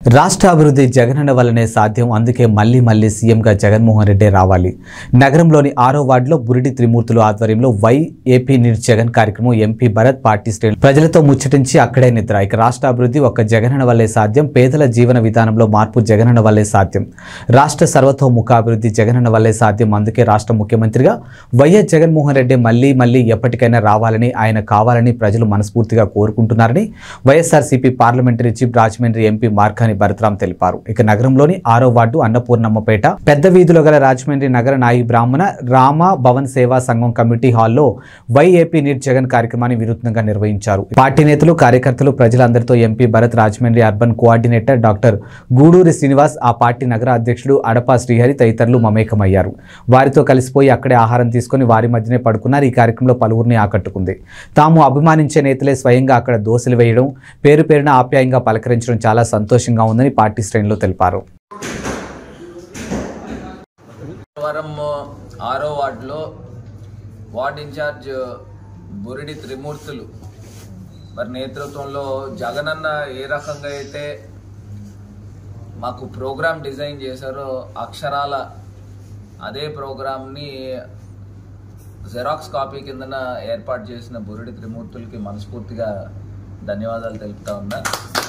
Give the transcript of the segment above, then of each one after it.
రాష్ట్ర అభివృద్ధి జగనన్న వల్లనే సాధ్యం అందుకే మళ్లీ మళ్లీ సీఎంగా జగన్మోహన్ రెడ్డి రావాలి నగరంలోని ఆరో వార్డులో బురిడి త్రిమూర్తులు ఆధ్వర్యంలో వై ఏపీ నీడ్ జగన్ కార్యక్రమం ఎంపీ భరత్ పార్టీ శ్రేణులు ప్రజలతో ముచ్చటించి అక్కడే నిద్ర ఇక రాష్ట్ర అభివృద్ధి ఒక్క జగనన్న వల్లే సాధ్యం పేదల జీవన విధానంలో మార్పు జగనన్న వల్లే సాధ్యం రాష్ట్ర సర్వతోముఖ అభివృద్ధి జగనన్న వల్లే సాధ్యం అందుకే రాష్ట్ర ముఖ్యమంత్రిగా వైఎస్ జగన్మోహన్ రెడ్డి మళ్లీ మళ్లీ ఎప్పటికైనా రావాలని ఆయన కావాలని ప్రజలు మనస్ఫూర్తిగా కోరుకుంటున్నారని YSRCP parliamentary chief Rajahmundry MP Margani Bharatram తెలిపారు ఇక నగరంలోని ఆరో వార్డు అన్నపూర్ణమ్మపేట పెద్ద వీధిలో గల రాజమండ్రి నగర నాయి బ్రాహ్మణ రామ భవన్ సేవా సంఘం కమిటీ హాల్లో వైఏపీ నీట్ జగన్ కార్యక్రమాన్ని వినూత్నంగా నిర్వహించారు పార్టీ నేతలు కార్యకర్తలు ప్రజలందరితో MP Bharat Rajahmundry urban coordinator doctor Guduri Srinivas ఆ పార్టీ నగర అధ్యక్షుడు అడపా శ్రీహరి తదితరులు మమేకమయ్యారు వారితో కలిసిపోయి అక్కడే ఆహారం తీసుకొని వారి మధ్యనే పడుకున్నారు ఈ కార్యక్రమంలో పలువురిని ఆకట్టుకుంది తాము అభిమానించే నేతలే స్వయంగా అక్కడ దోశలు వేయడం పేరు పేరున ఆప్యాయంగా పలకరించడం చాలా సంతోషంగా ఉందని పార్టీ శ్రేణులు తెలిపారు వరం ఆరో వార్డులో వార్డ్ ఇన్ఛార్జ్ బురిడి త్రిమూర్తులు మరి నేతృత్వంలో జగనన్న ఏ రకంగా అయితే మాకు ప్రోగ్రామ్ డిజైన్ చేశారో అక్షరాల అదే ప్రోగ్రామ్ని జెరాక్స్ కాపీ కిందన ఏర్పాటు చేసిన బురిడి త్రిమూర్తులకి మనస్ఫూర్తిగా ధన్యవాదాలు తెలుపుతా ఉన్నా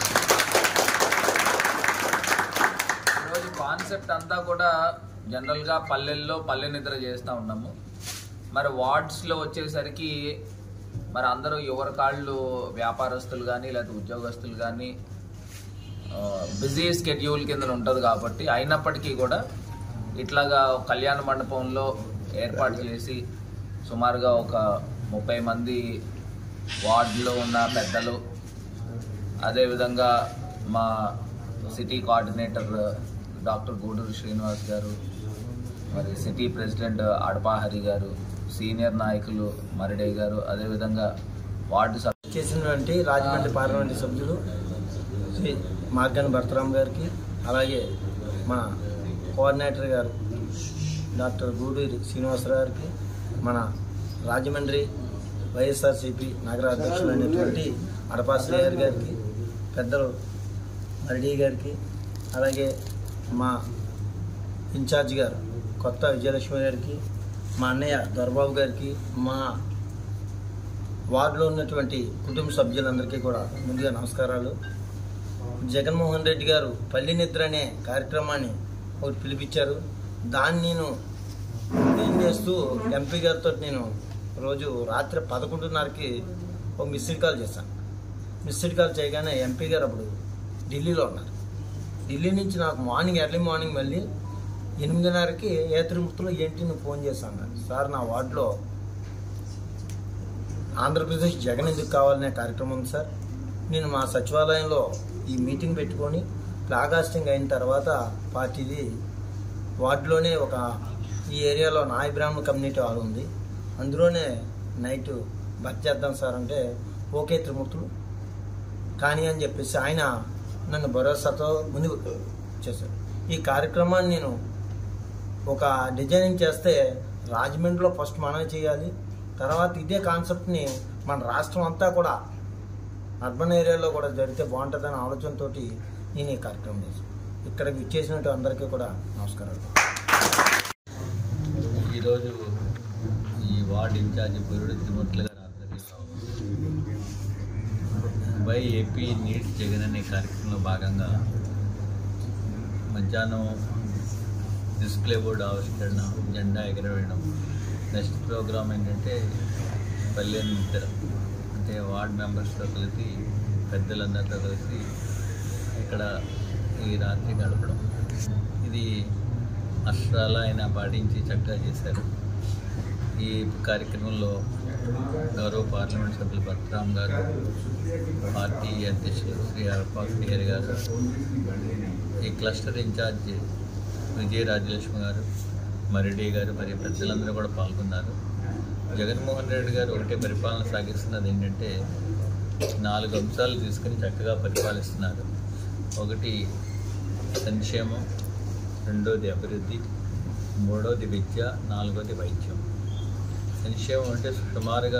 ఈరోజు కాన్సెప్ట్ అంతా కూడా జనరల్గా పల్లెల్లో పల్లె నిద్ర చేస్తూ ఉన్నాము మరి వార్డ్స్లో వచ్చేసరికి మరి అందరూ ఎవరి కాళ్ళు వ్యాపారస్తులు కానీ లేకపోతే ఉద్యోగస్తులు కానీ బిజీ స్కెడ్యూల్ కింద ఉంటుంది కాబట్టి అయినప్పటికీ కూడా ఇట్లాగా ఒక కళ్యాణ మండపంలో ఏర్పాటు చేసి సుమారుగా ఒక ముప్పై మంది వార్డులో ఉన్న పెద్దలు అదేవిధంగా మా city coordinator doctor Guduru Srinivas గారు మరి సిటీ ప్రెసిడెంట్ అడపాహరి గారు సీనియర్ నాయకులు మరిడే గారు అదేవిధంగా వార్డు సభ్యులు చేసినటువంటి రాజమండ్రి పార్లమెంట్ సభ్యులు శ్రీ మార్గన్ భరతరామ్ గారికి అలాగే మన కోఆర్డినేటర్ గారు డాక్టర్ గూడూరి శ్రీనివాసరావు గారికి మన రాజమండ్రి వైఎస్ఆర్సీపీ నగర అధ్యక్షులు అయినటువంటి అడపా శ్రీహరి గారికి పెద్దలు మరిడి గారికి అలాగే మా ఇన్ఛార్జ్ గారు కొత్త విజయలక్ష్మి గారికి మా అన్నయ్య దొరబాబు గారికి మా వార్డులో ఉన్నటువంటి కుటుంబ సభ్యులందరికీ కూడా ముందుగా నమస్కారాలు జగన్మోహన్ రెడ్డి గారు పల్లి నిద్ర అనే కార్యక్రమాన్ని ఒకటి పిలిపించారు దాన్ని నేను ఏం చేస్తూ ఎంపీ గారితో నేను రోజు రాత్రి పదకొండున్నరకి ఒక మిస్డ్ కాల్ చేశాను మిస్డ్ కాల్ చేయగానే ఎంపీ గారు అప్పుడు ఢిల్లీలో ఉన్నారు ఢిల్లీ నుంచి నాకు మార్నింగ్ ఎర్లీ మార్నింగ్ మళ్ళీ ఎనిమిదిన్నరకి ఏ తిరుమతిలో ఏంటి నువ్వు ఫోన్ చేశాను సార్ నా వార్డులో ఆంధ్రప్రదేశ్ జగన్ ఎందుకు కావాలనే కార్యక్రమం ఉంది సార్ నేను మా సచివాలయంలో ఈ మీటింగ్ పెట్టుకొని ఫ్లాగాస్టింగ్ అయిన తర్వాత పార్టీది వార్డులోనే ఒక ఈ ఏరియాలో నాయ బ్రాహ్మణ కమ్యూనిటీ హాల్ ఉంది అందులోనే నైట్ బర్త్ చేద్దాం సార్ అంటే ఓకే త్రిమూర్తులు కానీ అని చెప్పేసి ఆయన నన్ను భరోసాతో ముందు చేశారు ఈ కార్యక్రమాన్ని నేను ఒక డిజైనింగ్ చేస్తే రాజమండ్రిలో ఫస్ట్ మనమే చేయాలి తర్వాత ఇదే కాన్సెప్ట్ని మన రాష్ట్రం అంతా కూడా అర్బన్ ఏరియాలో కూడా జరిగితే బాగుంటుందనే ఆలోచనతో నేను ఈ కార్యక్రమం చేశాను ఇక్కడ ఇచ్చేసినట్టు అందరికీ కూడా నమస్కారాలు ఈరోజు ఈ వార్డ్ ఇన్ఛార్జి బురుడు తిరుమతుల గారి ఆధ్వర్యంలో బై ఏపీ నీట్ జగన్ అనే కార్యక్రమంలో భాగంగా మధ్యాహ్నం డిస్ప్లే బోర్డు ఆవిష్కరణ జెండా ఎగరవేయడం నెక్స్ట్ ప్రోగ్రామ్ ఏంటంటే పల్లె నిద్ర అంటే వార్డ్ మెంబర్స్తో కలిసి పెద్దలందరితో కలిసి ఇక్కడ ఈ రాత్రి గడపడం ఇది అక్షరాల ఆయన పాటించి చక్కగా చేశారు ఈ కార్యక్రమంలో గౌరవ పార్లమెంట్ సభ్యులు భద్రాం గారు పార్టీ అధ్యక్షులు శ్రీ అరపా శ్రీహరి గారు ఈ క్లస్టర్ ఇన్ఛార్జ్ విజయ రాజలక్ష్మి గారు మరిడి గారు మరియు ప్రజలందరూ కూడా పాల్గొన్నారు జగన్మోహన్ రెడ్డి గారు ఒకటే పరిపాలన సాగిస్తున్నది ఏంటంటే నాలుగు అంశాలు తీసుకుని చక్కగా పరిపాలిస్తున్నారు ఒకటి సంక్షేమం రెండోది అభివృద్ధి మూడోది విద్య నాలుగోది వైద్యం సంక్షేమం అంటే సుమారుగా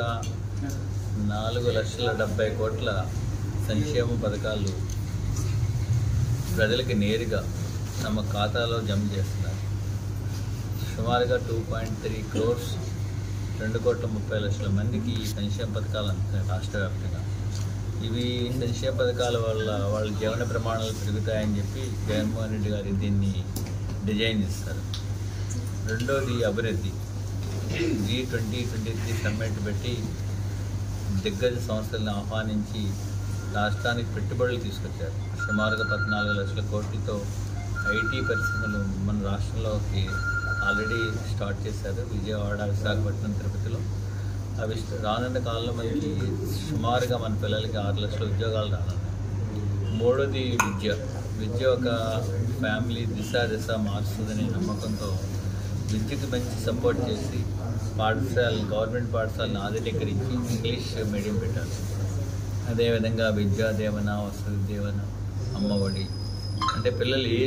నాలుగు లక్షల డెబ్బై కోట్ల సంక్షేమ పథకాలు ప్రజలకి నేరుగా తమ ఖాతాలో జమ చేస్తున్నారు సుమారుగా టూ పాయింట్ త్రీ క్రోర్స్ రెండు కోట్ల ముప్పై లక్షల మందికి ఈ సంక్షేమ పథకాలు అందుతాయి రాష్ట్ర వ్యాప్తంగా ఇవి సంక్షేమ పథకాల వల్ల వాళ్ళ జీవన ప్రమాణాలు పెరుగుతాయని చెప్పి జగన్మోహన్ రెడ్డి గారు దీన్ని డిజైన్ చేస్తారు రెండోది అభివృద్ధి G twenty twenty three summit పెట్టి దిగ్గజ సంస్థలను ఆహ్వానించి రాష్ట్రానికి పెట్టుబడులు తీసుకొచ్చారు సుమారుగా పద్నాలుగు లక్షల కోట్లతో ఐటీ పరిశ్రమలు మన రాష్ట్రంలోకి ఆల్రెడీ స్టార్ట్ చేశారు విజయవాడ విశాఖపట్నం తిరుపతిలో అవి స్ట్- రానున్న కాలంలో మనకి సుమారుగా మన పిల్లలకి ఆరు లక్షల ఉద్యోగాలు రానున్నాయి మూడోది విద్య విద్య ఒక ఫ్యామిలీ దిశ దిశ మారుస్తుందనే నమ్మకంతో విద్యకు మంచి సపోర్ట్ చేసి పాఠశాల గవర్నమెంట్ పాఠశాలను ఆధునీకరించి ఇంగ్లీష్ మీడియం పెట్టాలి అదేవిధంగా విద్యా దేవన వసతి దేవన అమ్మఒడి అంటే పిల్లలు ఏ